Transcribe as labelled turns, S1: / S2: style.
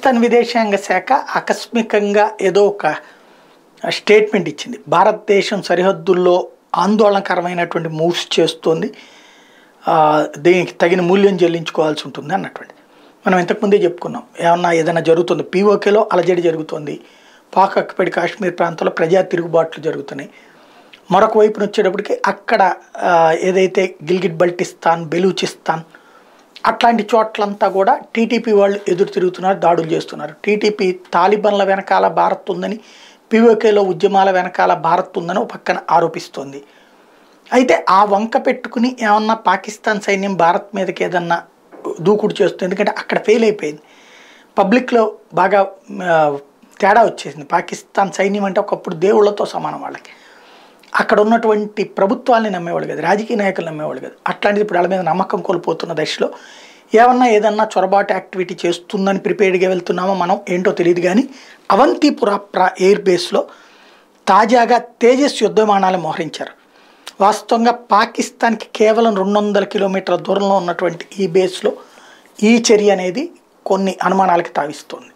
S1: పాకిస్తాన్ విదేశాంగ శాఖ ఆకస్మికంగా ఏదో ఒక స్టేట్మెంట్ ఇచ్చింది భారతదేశం సరిహద్దుల్లో ఆందోళనకరమైనటువంటి మూవ్స్ చేస్తోంది ఆ, దీనికి తగిన మూల్యం చెల్లించుకోవాల్సి ఉంటుంది అన్నటువంటి మనం ఇంతకుముందే చెప్పుకున్నాం ఏమన్నా ఏదైనా జరుగుతుంది పీఓకేలో అలజడి జరుగుతుంది పాక్ అక్కపడి కాశ్మీర్ ప్రాంతంలో ప్రజా తిరుగుబాట్లు జరుగుతున్నాయి మరొక వైపున వచ్చేటప్పటికి అక్కడ ఆ, ఏదైతే గిల్గిట్ బల్టిస్తాన్ బెలూచిస్తాన్ అట్లాంటి చోట్లంతా కూడా టీటీపీ వాళ్ళు ఎదురు తిరుగుతున్నారు దాడులు చేస్తున్నారు టీటీపీ తాలిబన్ల వెనకాల భారత్ ఉందని పీఓకేలో ఉద్యమాల వెనకాల భారత్ ఉందని ఒక పక్కన ఆరోపిస్తోంది అయితే ఆ వంక పెట్టుకుని ఏమన్నా పాకిస్తాన్ సైన్యం భారత్ మీదకి ఏదన్నా దూకుడు చేస్తుంది ఎందుకంటే అక్కడ ఫెయిల్ అయిపోయింది పబ్లిక్లో బాగా ఆ, తేడా వచ్చేసింది పాకిస్తాన్ సైన్యం అంటే ఒకప్పుడు దేవుళ్ళతో సమానం వాళ్ళకి అక్కడ ఉన్నటువంటి ప్రభుత్వాల్ని నమ్మేవాళ్ళు కదా రాజకీయ నాయకులు నమ్మేవాళ్ళు కదా అట్లాంటిది ఇప్పుడు వాళ్ళ మీద నమ్మకం కోల్పోతున్న దశలో ఏమన్నా ఏదన్నా చొరబాటు యాక్టివిటీ చేస్తుందని ప్రిపేర్డ్గా వెళ్తున్నామో మనం ఏంటో తెలియదు కానీ అవంతిపుర ప్రా ఎయిర్ బేస్లో తాజాగా తేజస్ యుద్ధ విమానాలు మోహరించారు వాస్తవంగా పాకిస్తాన్కి కేవలం రెండు వందల కిలోమీటర్ల దూరంలో ఉన్నటువంటి ఈ బేస్లో ఈ చర్య అనేది కొన్ని అనుమానాలకు తావిస్తోంది